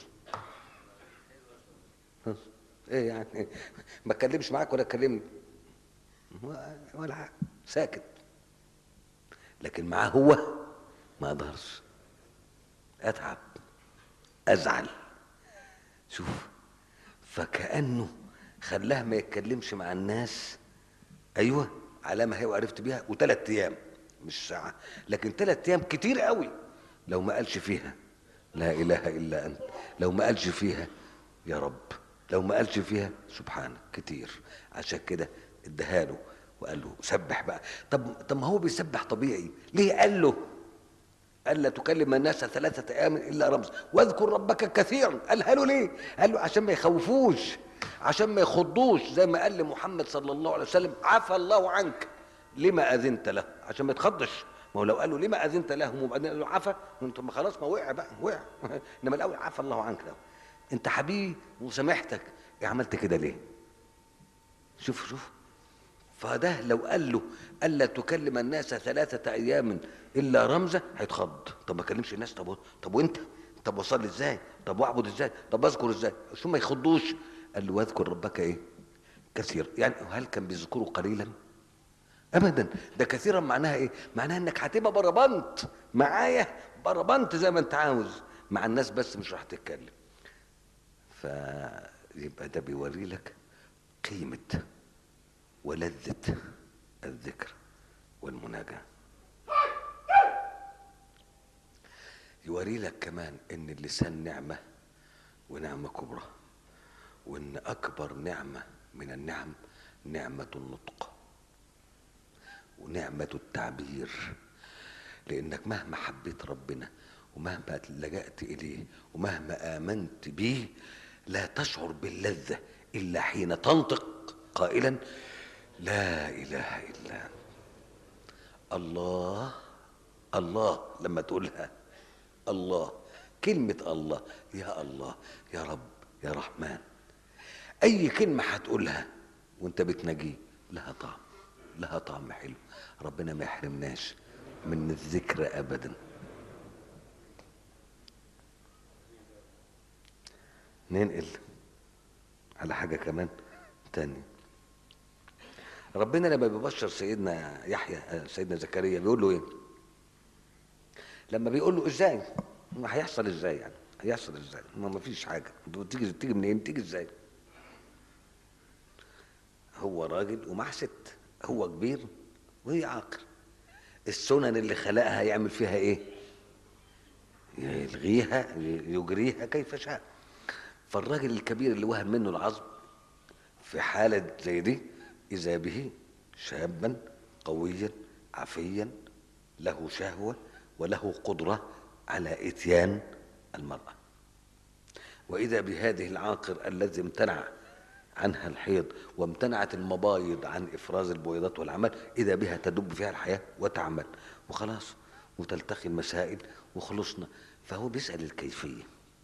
ايه يعني ما اتكلمش معاك ولا اتكلمني ولا حاجة ساكت لكن معاه هو ما اقدرش اتعب ازعل شوف فكانه خلاه ما يتكلمش مع الناس ايوه علامه هي وعرفت بيها وثلاث ايام مش ساعه لكن ثلاث ايام كتير قوي لو ما قالش فيها لا اله الا انت لو ما قالش فيها يا رب لو ما قالش فيها سبحانك كتير عشان كده اداها له وقال له سبح بقى طب طب ما هو بيسبح طبيعي ليه قال له الا تكلم الناس ثلاثه ايام الا رمز واذكر ربك كثيرا قالها له ليه قال له عشان ما يخوفوش عشان ما يخضوش زي ما قال لمحمد صلى الله عليه وسلم عفى الله عنك لما اذنت له عشان ما يتخضش ما هو لو قالوا لما اذنت لهم وبعدين قالوا عفى انت ما خلاص ما وقع بقى وقع انما الاول عفى الله عنك له انت حبيبي وسامحتك إيه عملت كده ليه شوف شوف فده لو قال له الا تكلم الناس ثلاثه ايام الا رمزا هيتخض طب ما اكلمش الناس طب طب وانت طب وصلي ازاي طب واعبد ازاي طب اذكر ازاي شو ما يخضوش قال له واذكر ربك ايه كثير يعني هل كان بيذكره قليلا ابدا ده كثيرا معناها ايه معناها انك هتبقى بربنت معايا بربنت زي ما انت عاوز مع الناس بس مش راح تتكلم فيبقى ده بيوري لك قيمه ولذة الذكر والمناجاة يوري لك كمان ان اللسان نعمة ونعمة كبرى وان اكبر نعمة من النعم نعمة النطق ونعمة التعبير لانك مهما حبيت ربنا ومهما لجأت اليه ومهما امنت به لا تشعر باللذة إلا حين تنطق قائلا لا إله إلا أنت الله الله لما تقولها الله كلمة الله يا الله يا رب يا رحمن أي كلمة هتقولها وأنت بتناجيه لها طعم لها طعم حلو ربنا ما يحرمناش من الذكر أبدا ننقل على حاجة كمان تاني ربنا لما بيبشر سيدنا يحيى آه، سيدنا زكريا بيقول له ايه لما بيقول له ازاي ما هيحصل ازاي يعني هيحصل ازاي ما ما فيش حاجه تيجي تيجي منين تيجي ازاي هو راجل ومعاه ست هو كبير وهي عاقل السنن اللي خلقها يعمل فيها ايه يلغيها يجريها كيف شاء فالراجل الكبير اللي وهن منه العظم في حالة زي دي إذا به شابا قويا عفيا له شهوة وله قدرة على إتيان المرأة وإذا بهذه العاقر الذي امتنع عنها الحيض وامتنعت المبايض عن إفراز البويضات والعمل إذا بها تدب فيها الحياة وتعمل وخلاص وتلتقي المسائل وخلصنا فهو بيسأل الكيفية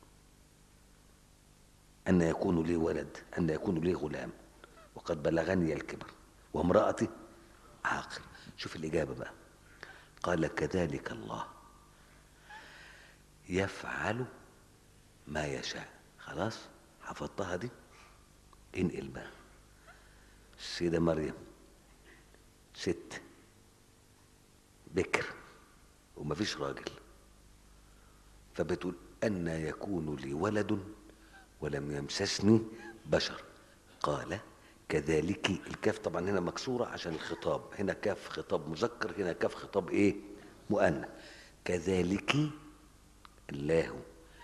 أن يكون لي ولد أن يكون لي غلام وقد بلغني الكبر وامرأتي عاقل شوف الإجابة بقى قال كذلك الله يفعل ما يشاء خلاص حفظتها دي انقل بقى السيدة مريم ست بكر ومفيش راجل فبتقول أن يكون لي ولد ولم يمسسني بشر قال كذلك الكاف طبعا هنا مكسورة عشان الخطاب هنا كاف خطاب مذكر هنا كاف خطاب ايه مؤنث كذلك الله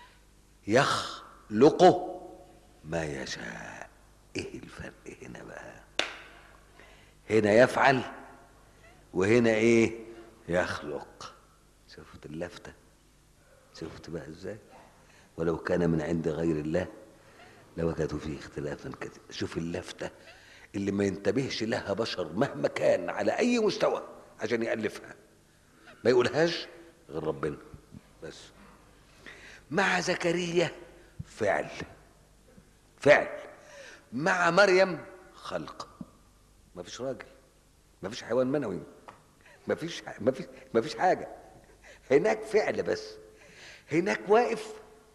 يخلق ما يشاء ايه الفرق هنا بقى هنا يفعل وهنا ايه يخلق شفت اللفتة شفت بقى ازاي ولو كان من عند غير الله لوجدوا فيه اختلافا كثيرا شوف اللفتة اللي ما ينتبهش لها بشر مهما كان على أي مستوى عشان يألفها ما يقولهاش غير ربنا بس مع زكريا فعل فعل مع مريم خلق ما فيش راجل ما فيش حيوان منوي ما فيش ما فيش ما فيش حاجه هناك فعل بس هناك واقف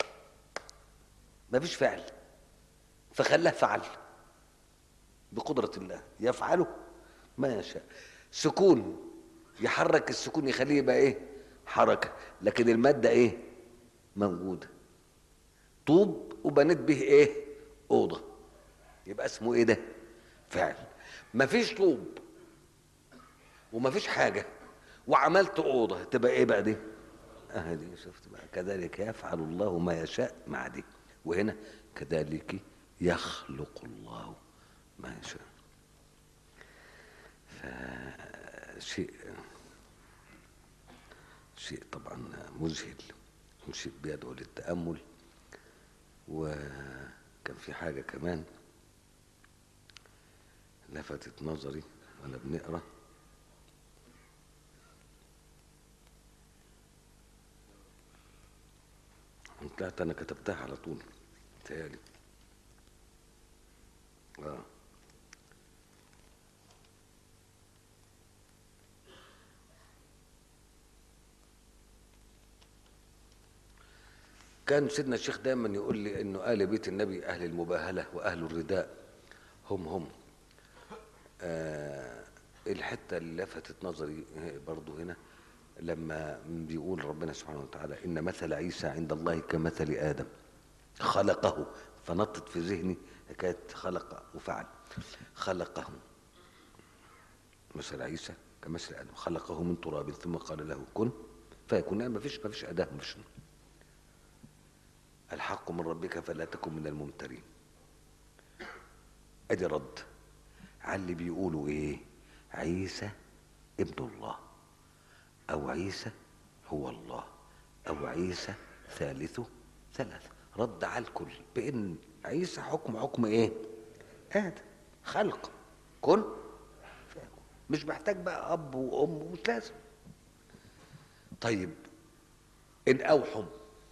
ما فيش فعل فخلاه فعل بقدرة الله يفعله ما يشاء سكون يحرك السكون يخليه يبقى ايه حركة لكن المادة ايه موجودة طوب وبنيت به ايه أوضة يبقى اسمه ايه ده فعل مفيش طوب ومفيش حاجة وعملت أوضة تبقى ايه بقى دي اهدي شفت بقى كذلك يفعل الله ما يشاء مع دي وهنا كذلك يخلق الله ما يشاء فشيء شيء طبعا مذهل وشيء بيدعو للتأمل وكان في حاجة كمان لفتت نظري وانا بنقرا طلعت انا كتبتها على طول تهيألي اه كان سيدنا الشيخ دايما يقول لي انه ال بيت النبي اهل المباهله واهل الرداء هم هم آه الحته اللي لفتت نظري برضو هنا لما بيقول ربنا سبحانه وتعالى ان مثل عيسى عند الله كمثل ادم خلقه فنطت في ذهني حكايه خلق وفعل خلقه مثل عيسى كمثل ادم خلقه من تراب ثم قال له كن فيكون يعني ما فيش ما فيش اداه ما فيش الحق من ربك فلا تكن من الممترين ادي رد على اللي بيقولوا ايه عيسى ابن الله او عيسى هو الله او عيسى ثالثه ثلاثة رد على الكل بان عيسى حكم حكم ايه ادم خلق كن فيكون مش محتاج بقى اب وام ومش لازم طيب ان اوحم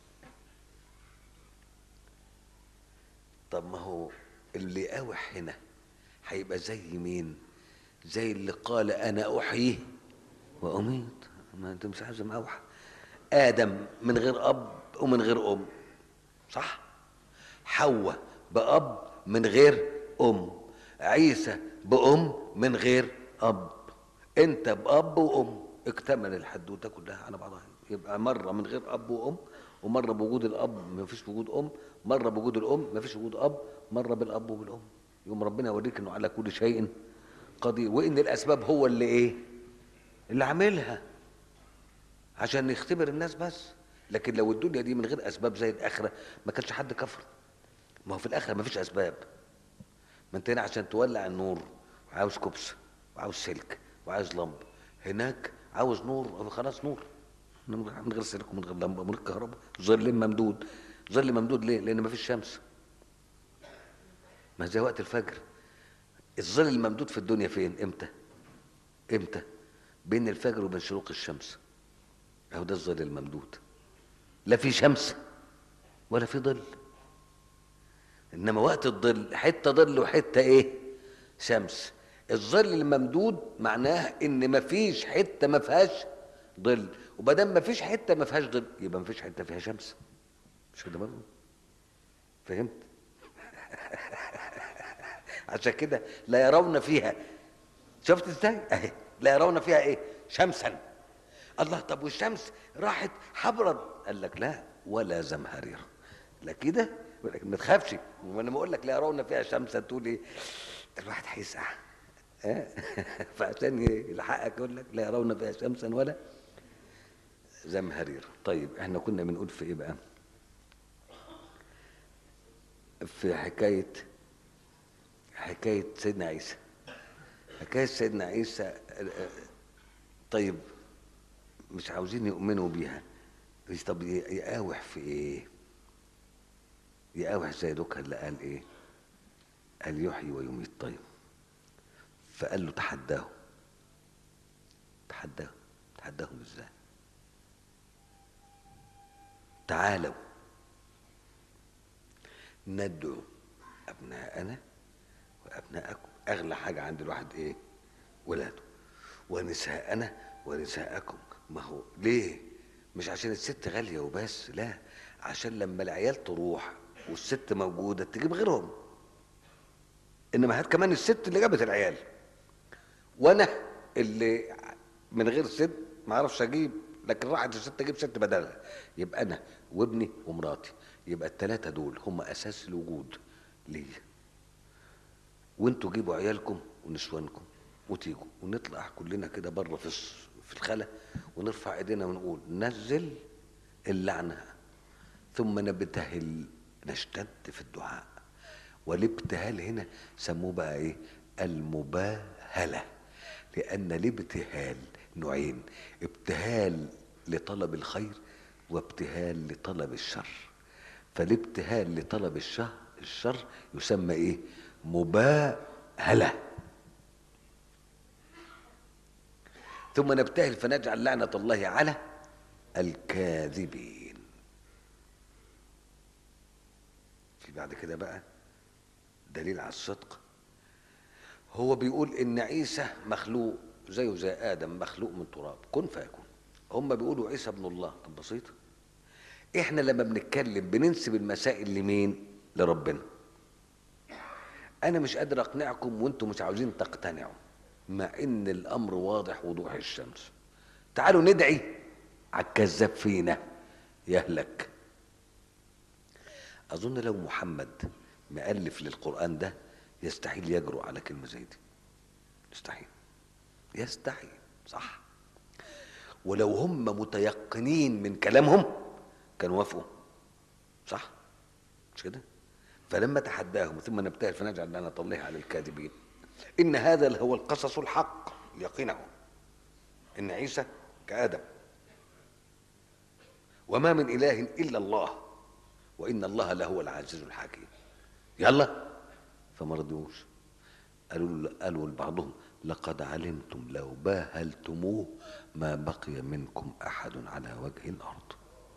طب ما هو اللي اوح هنا هيبقى زي مين زي اللي قال انا احيي واميت ما انت مش عايز اوحى ادم من غير اب ومن غير ام صح حواء باب من غير ام عيسى بام من غير اب انت باب وام اكتمل الحدوته كلها على بعضها يبقى مره من غير اب وام ومره بوجود الاب ما فيش وجود ام مره بوجود الام ما فيش وجود اب مره بالاب وبالام يوم ربنا يوريك انه على كل شيء قدير وان الاسباب هو اللي ايه اللي عاملها عشان يختبر الناس بس لكن لو الدنيا دي من غير اسباب زي الاخره ما كانش حد كفر ما هو في الاخره ما فيش اسباب ما انت هنا عشان تولع النور عاوز كبس وعاوز سلك وعاوز لمبه هناك عاوز نور خلاص نور من غير سلك ومن غير لمبه ومن غير كهرباء ظل ممدود ظل ممدود ليه لان ما فيش شمس ما زي وقت الفجر الظل الممدود في الدنيا فين امتى امتى بين الفجر وبين شروق الشمس اهو ده الظل الممدود لا في شمس ولا في ظل انما وقت الظل حته ظل وحته ايه شمس الظل الممدود معناه ان مفيش حته ما فيهاش ظل وبدل ما فيش حته ما فيهاش ظل يبقى ما فيش حته فيها شمس مش كده برضه فهمت عشان كده لا يرون فيها شفت ازاي اهي لا يرون فيها ايه شمسا الله طب والشمس راحت حبرا قال لك لا ولا زمهرير لا كده ولكن ما تخافش وانا بقول لك لا يرون فيها شمسا تقول ايه الواحد هيسقع فعشان يلحقك يقول لك لا يرون فيها شمسا ولا زمهرير طيب احنا كنا بنقول في ايه بقى في حكايه حكايه سيدنا عيسى حكايه سيدنا عيسى طيب مش عاوزين يؤمنوا بيها طب يقاوح في ايه يقاوح زي دوكا اللي قال ايه قال يحيي ويميت طيب فقال له تحداه تحداه تحداهم ازاي تعالوا ندعو ابناءنا وابناءكم اغلى حاجه عند الواحد ايه ولاده ونساءنا ونساءكم ما هو ليه مش عشان الست غاليه وبس لا عشان لما العيال تروح والست موجوده تجيب غيرهم انما هات كمان الست اللي جابت العيال وانا اللي من غير ست ما اعرفش اجيب لكن راحت الست تجيب ست بدلها يبقى انا وابني ومراتي يبقى الثلاثه دول هم اساس الوجود ليا وانتوا جيبوا عيالكم ونسوانكم وتيجوا ونطلع كلنا كده بره في في الخلا ونرفع ايدينا ونقول نزل اللعنه ثم نبتهل نشتد في الدعاء والابتهال هنا سموه بقى ايه المباهله لان الابتهال نوعين ابتهال لطلب الخير وابتهال لطلب الشر فالابتهال لطلب الشر الشر يسمى ايه مباهله ثم نبتهل فنجعل لعنه الله على الكاذبين في بعد كده بقى دليل على الصدق هو بيقول ان عيسى مخلوق زيه زي ادم مخلوق من تراب كن فيكون هم بيقولوا عيسى ابن الله طب بسيط احنا لما بنتكلم بننسب المسائل لمين لربنا انا مش قادر اقنعكم وانتم مش عاوزين تقتنعوا مع ان الامر واضح وضوح الشمس تعالوا ندعي على الكذاب فينا يهلك اظن لو محمد مؤلف للقران ده يستحيل يجرؤ على كلمه زي دي يستحيل يستحيل صح ولو هم متيقنين من كلامهم كانوا وافقوا صح مش كده فلما تحداهم ثم نبتهل فنجعل لعنة الله على الكاذبين إن هذا هو القصص الحق يقينه إن عيسى كآدم وما من إله إلا الله وإن الله لهو العزيز الحكيم يلا فما رضيوش قالوا له قالوا لبعضهم لقد علمتم لو باهلتموه ما بقي منكم احد على وجه الارض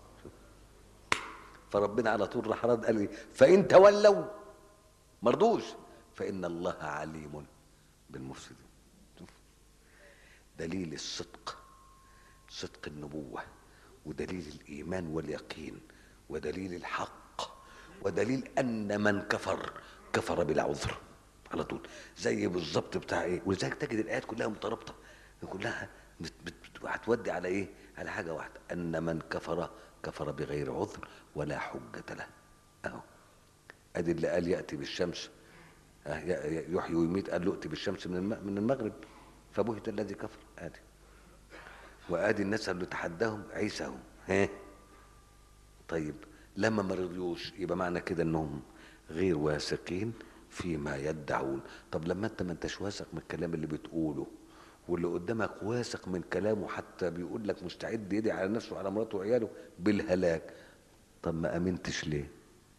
فربنا على طول راح رد قال إيه؟ فان تولوا مرضوش فان الله عليم بالمفسدين شوف. دليل الصدق صدق النبوه ودليل الايمان واليقين ودليل الحق ودليل ان من كفر كفر بلا عذر على طول زي بالظبط بتاع ايه ولذلك تجد الايات كلها مترابطه كلها بت- بت- هتودي على ايه على حاجه واحده ان من كفر كفر بغير عذر ولا حجه له اهو ادي اللي قال ياتي بالشمس آه، ي- ي- يحيي ويميت قال له ائتي بالشمس من الم- من المغرب فبهت الذي كفر ادي وادي الناس اللي تحداهم عيسى اهو ها طيب لما ما رضيوش يبقى معنى كده انهم غير واثقين فيما يدعون طب لما انت ما انتش واثق من الكلام اللي بتقوله واللي قدامك واثق من كلامه حتى بيقول لك مستعد يدعي على نفسه وعلى مراته وعياله بالهلاك طب ما امنتش ليه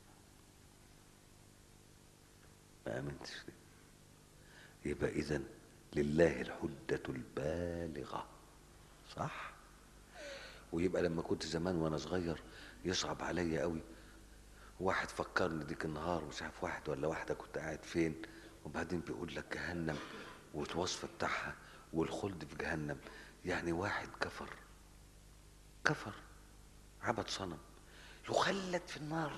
ما امنتش ليه يبقى اذا لله الحجة البالغة صح ويبقى لما كنت زمان وانا صغير يصعب عليا قوي واحد فكرني ديك النهار مش عارف واحد ولا واحده كنت قاعد فين وبعدين بيقول لك جهنم والوصف بتاعها والخلد في جهنم يعني واحد كفر كفر عبد صنم يخلد في النار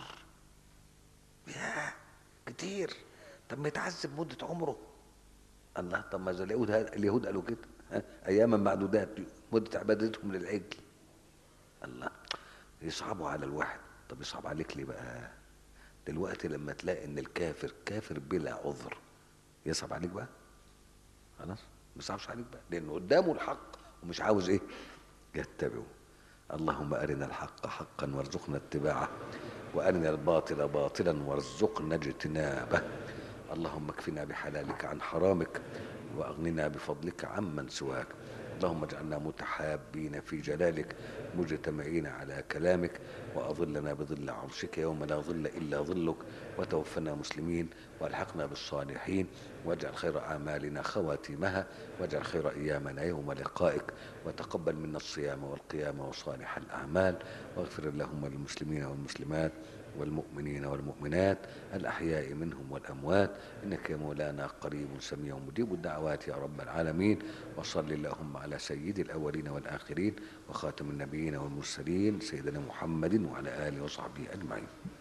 يا كتير طب ما يتعذب مدة عمره الله طب ما زي اليهود اليهود قالوا كده ها؟ اياما معدودات مدة عبادتهم للعجل الله يصعبوا على الواحد طب يصعب عليك ليه بقى دلوقتي لما تلاقي ان الكافر كافر بلا عذر يصعب عليك بقى خلاص ما يصعبش عليك بقى لانه قدامه الحق ومش عاوز ايه يتبعه اللهم ارنا الحق حقا وارزقنا اتباعه وارنا الباطل باطلا وارزقنا اجتنابه اللهم اكفنا بحلالك عن حرامك واغننا بفضلك عمن سواك اللهم اجعلنا متحابين في جلالك مجتمعين على كلامك واظلنا بظل عرشك يوم لا ظل الا ظلك وتوفنا مسلمين والحقنا بالصالحين واجعل خير اعمالنا خواتيمها واجعل خير ايامنا يوم لقائك وتقبل منا الصيام والقيام وصالح الاعمال واغفر اللهم للمسلمين والمسلمات والمؤمنين والمؤمنات الأحياء منهم والأموات إنك يا مولانا قريب سميع مجيب الدعوات يا رب العالمين وصل اللهم على سيد الأولين والآخرين وخاتم النبيين والمرسلين سيدنا محمد وعلى آله وصحبه أجمعين